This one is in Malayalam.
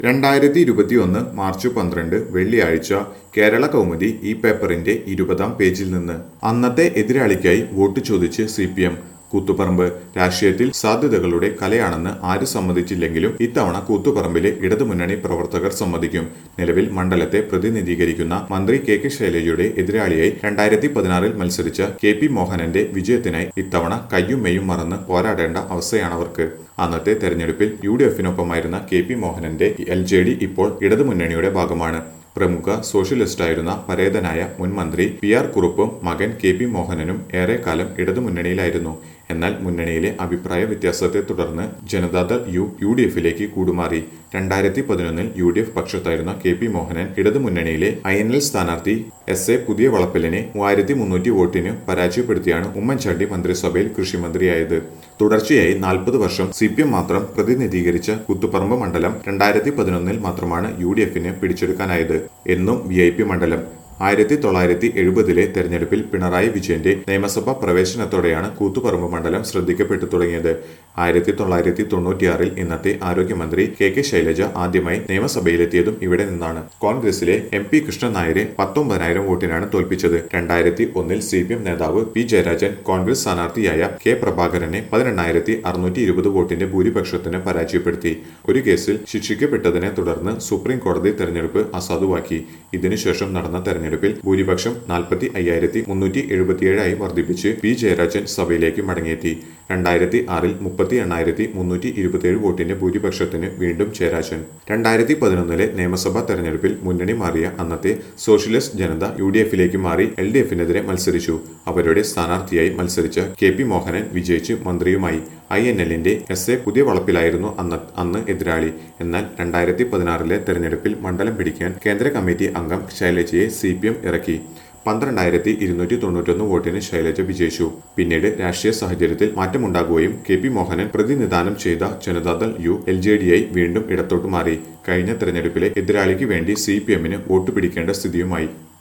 രണ്ടായിരത്തി ഇരുപത്തിയൊന്ന് മാർച്ച് പന്ത്രണ്ട് വെള്ളിയാഴ്ച കേരള കൗമുദി ഈ പേപ്പറിന്റെ ഇരുപതാം പേജിൽ നിന്ന് അന്നത്തെ എതിരാളിക്കായി വോട്ട് ചോദിച്ച് സി പി എം കൂത്തുപറമ്പ് രാഷ്ട്രീയത്തിൽ സാധ്യതകളുടെ കലയാണെന്ന് ആര് സമ്മതിച്ചില്ലെങ്കിലും ഇത്തവണ കൂത്തുപറമ്പിലെ ഇടതുമുന്നണി പ്രവർത്തകർ സമ്മതിക്കും നിലവിൽ മണ്ഡലത്തെ പ്രതിനിധീകരിക്കുന്ന മന്ത്രി കെ കെ ശൈലജയുടെ എതിരാളിയായി രണ്ടായിരത്തി പതിനാറിൽ മത്സരിച്ച കെ പി മോഹനന്റെ വിജയത്തിനായി ഇത്തവണ കയ്യും മെയ്യും മറന്ന് പോരാടേണ്ട അവസ്ഥയാണവർക്ക് അന്നത്തെ തെരഞ്ഞെടുപ്പിൽ യു ഡി എഫിനൊപ്പമായിരുന്ന കെ പി മോഹനന്റെ എൽ ജെ ഡി ഇപ്പോൾ ഇടതുമുന്നണിയുടെ ഭാഗമാണ് പ്രമുഖ സോഷ്യലിസ്റ്റായിരുന്ന പരേതനായ മുൻ മന്ത്രി പി ആർ കുറുപ്പും മകൻ കെ പി മോഹനനും ഏറെക്കാലം ഇടതുമുന്നണിയിലായിരുന്നു എന്നാൽ മുന്നണിയിലെ അഭിപ്രായ വ്യത്യാസത്തെ തുടർന്ന് ജനതാദൾ യു യു ഡി എഫിലേക്ക് കൂടുമാറി രണ്ടായിരത്തി പതിനൊന്നിൽ യു ഡി എഫ് പക്ഷത്തായിരുന്ന കെ പി മോഹനൻ ഇടതുമുന്നണിയിലെ ഐ എൻ എൽ സ്ഥാനാർത്ഥി എസ് എ പുതിയ വളപ്പിലിനെ മൂവായിരത്തി മുന്നൂറ്റി വോട്ടിന് പരാജയപ്പെടുത്തിയാണ് ഉമ്മൻചാണ്ടി മന്ത്രിസഭയിൽ കൃഷിമന്ത്രിയായത് തുടർച്ചയായി നാൽപ്പത് വർഷം സി പി എം മാത്രം പ്രതിനിധീകരിച്ച കുത്തുപറമ്പ് മണ്ഡലം രണ്ടായിരത്തി പതിനൊന്നിൽ മാത്രമാണ് യു ഡി എഫിന് പിടിച്ചെടുക്കാനായത് എന്നും വി ഐ പി മണ്ഡലം ആയിരത്തി തൊള്ളായിരത്തി എഴുപതിലെ തെരഞ്ഞെടുപ്പിൽ പിണറായി വിജയന്റെ നിയമസഭാ പ്രവേശനത്തോടെയാണ് കൂത്തുപറമ്പ് മണ്ഡലം ശ്രദ്ധിക്കപ്പെട്ടു തുടങ്ങിയത് ആയിരത്തി തൊള്ളായിരത്തി തൊണ്ണൂറ്റിയാറിൽ ഇന്നത്തെ ആരോഗ്യമന്ത്രി കെ കെ ശൈലജ ആദ്യമായി നിയമസഭയിലെത്തിയതും ഇവിടെ നിന്നാണ് കോൺഗ്രസിലെ എം പി കൃഷ്ണൻ നായരെ പത്തൊമ്പതിനായിരം വോട്ടിനാണ് തോൽപ്പിച്ചത് രണ്ടായിരത്തി ഒന്നിൽ സി പി എം നേതാവ് പി ജയരാജൻ കോൺഗ്രസ് സ്ഥാനാർത്ഥിയായ കെ പ്രഭാകരനെ പതിനെണ്ണായിരത്തി അറുന്നൂറ്റി ഇരുപത് വോട്ടിന്റെ ഭൂരിപക്ഷത്തിന് പരാജയപ്പെടുത്തി ഒരു കേസിൽ ശിക്ഷിക്കപ്പെട്ടതിനെ തുടർന്ന് സുപ്രീം കോടതി തെരഞ്ഞെടുപ്പ് അസാധുവാക്കി ഇതിനുശേഷം നടന്ന തെരഞ്ഞെടുപ്പിൽ ഭൂരിപക്ഷം നാൽപ്പത്തി അയ്യായിരത്തി മുന്നൂറ്റി എഴുപത്തിയേഴായി വർദ്ധിപ്പിച്ച് പി ജയരാജൻ സഭയിലേക്ക് മടങ്ങിയെത്തി രണ്ടായിരത്തി ആറിൽ മുപ്പത്തി എണ്ണായിരത്തി മുന്നൂറ്റി ഇരുപത്തിയേഴ് വോട്ടിന്റെ ഭൂരിപക്ഷത്തിന് വീണ്ടും ജയരാജൻ രണ്ടായിരത്തി പതിനൊന്നിലെ നിയമസഭാ തെരഞ്ഞെടുപ്പിൽ മുന്നണി മാറിയ അന്നത്തെ സോഷ്യലിസ്റ്റ് ജനത യു ഡി എഫിലേക്ക് മാറി എൽ ഡി എഫിനെതിരെ മത്സരിച്ചു അവരുടെ സ്ഥാനാർത്ഥിയായി മത്സരിച്ച കെ പി മോഹനൻ വിജയിച്ച് മന്ത്രിയുമായി ഐ എൻ എല്ലിന്റെ എസ് എ പുതിയ വളപ്പിലായിരുന്നു അന്ന് അന്ന് എതിരാളി എന്നാൽ രണ്ടായിരത്തി പതിനാറിലെ തെരഞ്ഞെടുപ്പിൽ മണ്ഡലം പിടിക്കാൻ കേന്ദ്ര കമ്മിറ്റി അംഗം ശൈലജയെ സി പി എം ഇറക്കി പന്ത്രണ്ടായിരത്തി ഇരുന്നൂറ്റി തൊണ്ണൂറ്റൊന്ന് വോട്ടിന് ശൈലജ വിജയിച്ചു പിന്നീട് രാഷ്ട്രീയ സാഹചര്യത്തിൽ മാറ്റമുണ്ടാകുകയും കെ പി മോഹനൻ പ്രതിനിധാനം ചെയ്ത Janata Dal U L J D ഐ വീണ്ടും ഇടത്തോട്ട് മാറി കഴിഞ്ഞ തെരഞ്ഞെടുപ്പിലെ എതിരാളിക്ക് വേണ്ടി സി പി എമ്മിന് വോട്ട് പിടിക്കേണ്ട സ്ഥിതിയുമായി